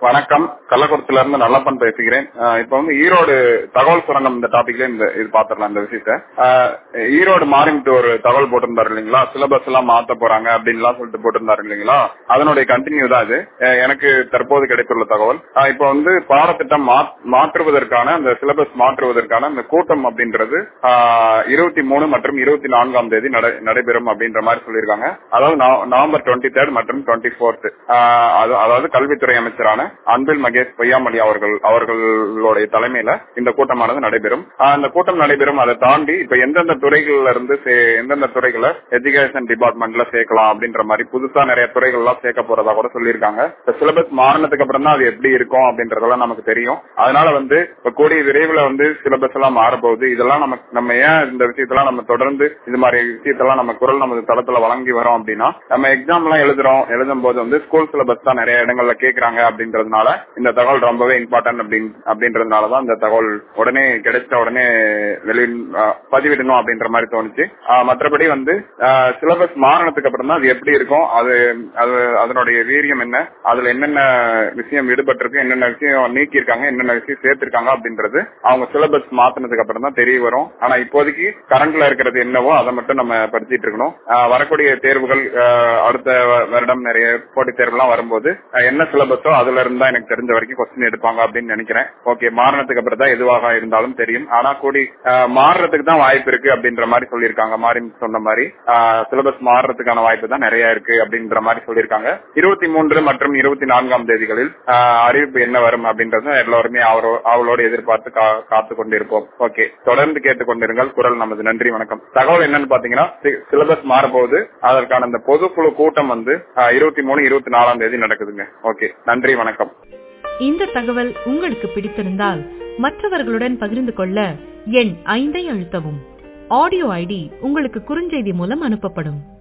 வணக்கம் கள்ளக்குறிச்சில இருந்து நல்லப்பன் பேசுகிறேன் அஹ் இப்ப வந்து ஈரோடு தகவல் சுரங்கம் இந்த டாபிக்ல இந்த இது பாத்திரலாம் இந்த விஷயத்த அஹ் ஈரோடு மாறிட்டு ஒரு தகவல் போட்டிருந்தாரு இல்லைங்களா சிலபஸ் எல்லாம் மாத்த போறாங்க அப்படின்லாம் சொல்லிட்டு போட்டிருந்தாரு இல்லைங்களா அதனுடைய கண்டினியூ தான் இது அஹ் எனக்கு தற்போது கிடைத்துள்ள தகவல் அஹ் இப்ப வந்து பாடத்திட்டம் மா- மாற்றுவதற்கான அந்த சிலபஸ் மாற்றுவதற்கான அந்த கூட்டம் அப்படின்றது இருபத்தி மூணு மற்றும் இருபத்தி நான்காம் தேதி நடை- நடைபெறும் அப்படின்ற மாதிரி சொல்லியிருக்காங்க அதாவது நவ- நவம்பர் டுவெண்ட்டி தேர்ட் மற்றும் டுவெண்ட்டி ஃபோர்த் அதாவது கல்வித்துறை அமைச்சரான அன்பில் மகேஷ் பொய்யாமொழி அவர்கள் அவர்களுடைய தலைமையில இந்த கூட்டமானது நடைபெறும் ஆஹ் இந்த கூட்டம் நடைபெறும் அதை தாண்டி இப்ப எந்தெந்த துறைகள்ல இருந்து சே- எந்தெந்த துறைகளை எஜுகேஷன் டிபார்ட்மெண்ட்ல சேர்க்கலாம் அப்படின்ற மாதிரி புதுசா நிறைய துறைகள் எல்லாம் சேர்க்க போறதா கூட சொல்லியிருக்காங்க இந்த சிலபஸ் மாறினதுக்கு அப்புறம் தான் அது எப்படி இருக்கும் அப்படின்றதெல்லாம் நமக்கு தெரியும் அதனால வந்து இப்ப கூடிய விரைவில் வந்து சிலபஸ் எல்லாம் மாறப்போகுது இதெல்லாம் நம்ம நம்ம ஏன் இந்த விஷயத்தெல்லாம் நம்ம தொடர்ந்து இது மாதிரி விஷயத்தெல்லாம் நம்ம குரல் நமது தளத்துல வழங்கி வரோம் அப்படின்னா நம்ம எக்ஸாம் எல்லாம் எழுதுறோம் எழுதும் போது வந்து ஸ்கூல் சிலபஸ் தான் நிறைய இடங்கள்ல கேக்குறாங்க அப்படின்றதுனால இந்த தகவல் ரொம்பவே இம்பார்ட்டன்ட் அப்படின்னு அப்படின்றதுனாலதான் இந்த தகவல் உடனே கிடைச்ச உடனே வெளி அஹ், பதிவிடணும் அப்படின்ற மாதிரி தோணுச்சு அஹ், மற்றபடி வந்து சிலபஸ் மாறினதுக்கு அப்புறம் தான் அது எப்படி இருக்கும் அது அது அதனுடைய வீரியம் என்ன அதுல என்னென்ன விஷயம் விடுபட்டிருக்கு என்னென்ன விஷயம் நீக்கி இருக்காங்க என்னென்ன விஷயம் சேர்த்திருக்காங்க அப்படின்றது அவங்க சிலபஸ் மாத்தினதுக்கு அப்புறம் தான் தெரிய வரும் ஆனா இப்போதைக்கு கரண்ட்ல இருக்கிறது என்னவோ அதை மட்டும் நம்ம படிச்சிட்டு இருக்கணும் அஹ், வரக்கூடிய தேர்வுகள் அஹ், அடுத்த வ- வருடம் நிறைய போட்டித் தேர்வுலாம் வரும்போது அஹ், என்ன சிலபஸோ அதுல இருந்தா எனக்கு தெரிஞ்ச வரைக்கும் கொஸ்டின் எடுப்பாங்க அப்படின்னு நினைக்கிறேன் ஓகே மாறினதுக்கு அப்புறம் தான் எதுவாக இருந்தாலும் தெரியும் ஆனா கூடி அஹ், மாறுறதுக்கு தான் வாய்ப்பு இருக்கு அப்படின்ற மாதிரி சொல்லியிருக்காங்க மாறி சொன்ன மாதிரி சிலபஸ் மாறுறதுக்கான வாய்ப்பு தான் நிறைய இருக்கு அப்படின்ற மாதிரி சொல்லியிருக்காங்க இருபத்தி மூன்று மற்றும் இருபத்தி நான்காம் தேதிகளில் அஹ், அறிவிப்பு என்ன வரும் அப்படின்றது எல்லோருமே அவரோ அவளோடு எதிர்பார்த்து கா- காத்து கொண்டிருப்போம் ஓகே தொடர்ந்து கேட்டுக்கொண்டிருங்கள் குரல் நமது நன்றி வணக்கம் தகவல் என்னன்னு பாத்தீங்கன்னா சிலபஸ் மாறப்போகுது அதற்கான இந்த பொதுக்குழு கூட்டம் வந்து இருபத்தி மூணு இருபத்தி நாலாம் தேதி நடக்குதுங்க ஓகே நன்றி வணக்கம் இந்த தகவல் உங்களுக்கு பிடித்திருந்தால் மற்றவர்களுடன் பகிர்ந்து கொள்ள எண் ஐந்தை அழுத்தவும் ஆடியோ ஐடி உங்களுக்கு குறுஞ்செய்தி மூலம் அனுப்பப்படும்